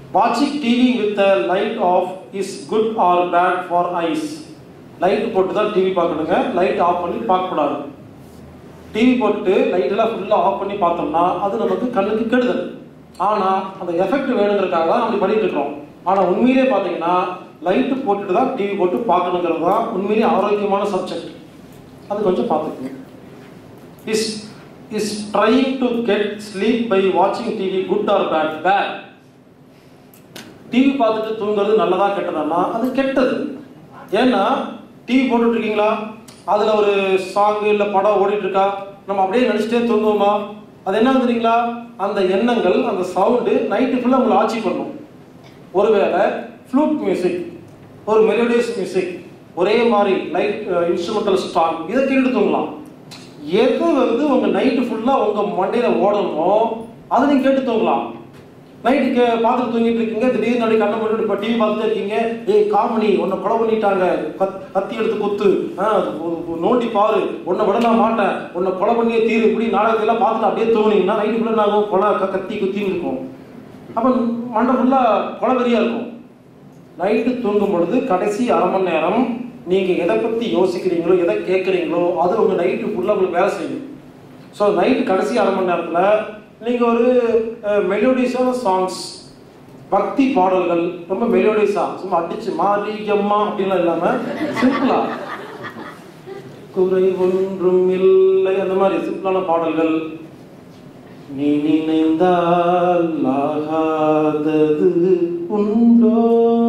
வாட்சிங் TV with a light off is good or bad for eyes light போட்டு தான் TV பார்க்கணுங்க light off பண்ணி பார்க்கக்கூடாது டிவி போட்டு லைட் எல்லாம் ஃபுல்லாக ஆஃப் பண்ணி பார்த்தோம்னா அது நமக்கு கண்ணுக்கு கெடுதல் ஆனால் அந்த எஃபெக்ட் வேணுங்கிறதுக்காக தான் அப்படி பண்ணிட்டு இருக்கிறோம் ஆனால் உண்மையிலே பார்த்தீங்கன்னா லைட்டு போட்டுட்டு தான் டிவி போட்டு பார்க்கணுங்கிறது தான் உண்மையிலேயே ஆரோக்கியமான சப்ஜெக்ட் அது கொஞ்சம் பார்த்துக்கோங்க is is trying to get sleep by வாட்சிங் TV good or bad bad TV பார்த்துட்டு தூங்குறது நல்லதா கெட்டதான்னா அது கெட்டது ஏன்னா டிவி போட்டுட்டு இருக்கீங்களா அதுல ஒரு சாங் இல்ல படம் ஓடிட்டு இருக்கா நம்ம அப்படியே நினைச்சிட்டே தூங்குவோமா அது என்ன தெரியுங்களா அந்த எண்ணங்கள் அந்த சவுண்டு நைட்டு ஃபுல்லாக உங்களை ஆட்சி பண்ணும் ஒருவேளை ஃப்ளூட் மியூசிக் ஒரு மெலோடியஸ் மியூசிக் ஒரே மாதிரி லைட் இன்ஸ்ட்ருமெண்டல் ஸ்டாங் இதை கேட்டு தூங்கலாம் எது வந்து உங்க நைட்டு ஃபுல்லாக உங்க மண்டையில ஓடணுமோ அதை நீங்க கேட்டு தூங்கலாம் நைட்டு கே பார்த்துட்டு தூங்கிட்டு இருக்கீங்க திடீர்னு அப்படி கண்ணை போட்டு இப்போ டிவி பார்த்துட்டே இருக்கீங்க ஏய் காமெடி உன்னை கொலை பண்ணிட்டாங்க கத் கத்தி எடுத்து குத்து ஆ, ஒரு- ஒரு நோண்டி பாரு உன்னை விட நான் மாட்டேன் உன்னை கொலை பண்ணியே தீரு இப்படி நாடகத்தெல்லாம் பார்த்துட்டு அப்படியே தூங்குனீங்கன்னா நைட்டு ஃபுல்லாக நாங்கள் கொலை க- கத்தி குத்தின்னு இருக்கும் அப்போ மண்டை ஃபுல்லாக கொலவெறியாக இருக்கும் நைட்டு தூங்கும் பொழுது கடைசி அரை மணி நேரம் நீங்கள் எதை பற்றி யோசிக்கிறீங்களோ எதை கேட்குறீங்களோ அது உங்கள் நைட்டு ஃபுல்லாக உங்களுக்கு வேலை செய்யும் ஸோ நைட்டு கடைசி அரை மணி நேரத்தில் நீங்கள் ஒரு மெலோடிஸான சாங்ஸ் பக்தி பாடல்கள் ரொம்ப மெலோடிஸாக சும்மா அடிச்சு மாறி எம்மா அப்படின்லாம் இல்லாமல் சிம்பிளா குறை ஒன்றும் இல்லை அந்த மாதிரி சிம்பிளான பாடல்கள் நீ நினைந்தால் ஆகாதது உண்டோ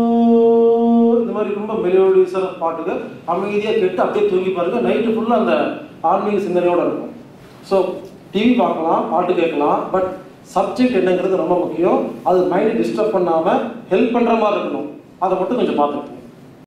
இந்த மாதிரி ரொம்ப மெலோடியஸான பாட்டுகள் அமைதியாக கேட்டு அப்படியே தூங்கி பாருங்க நைட்டு ஃபுல்லாக அந்த ஆன்மீக சிந்தனையோட இருக்கும் ஸோ டிவி பார்க்கலாம் பாட்டு கேட்கலாம் பட் சப்ஜெக்ட் என்னங்கிறது ரொம்ப முக்கியம் அது மைண்டை டிஸ்டர்ப் பண்ணாமல் ஹெல்ப் பண்ணுற மாதிரி இருக்கணும் அதை மட்டும் கொஞ்சம் பார்த்துக்கணும்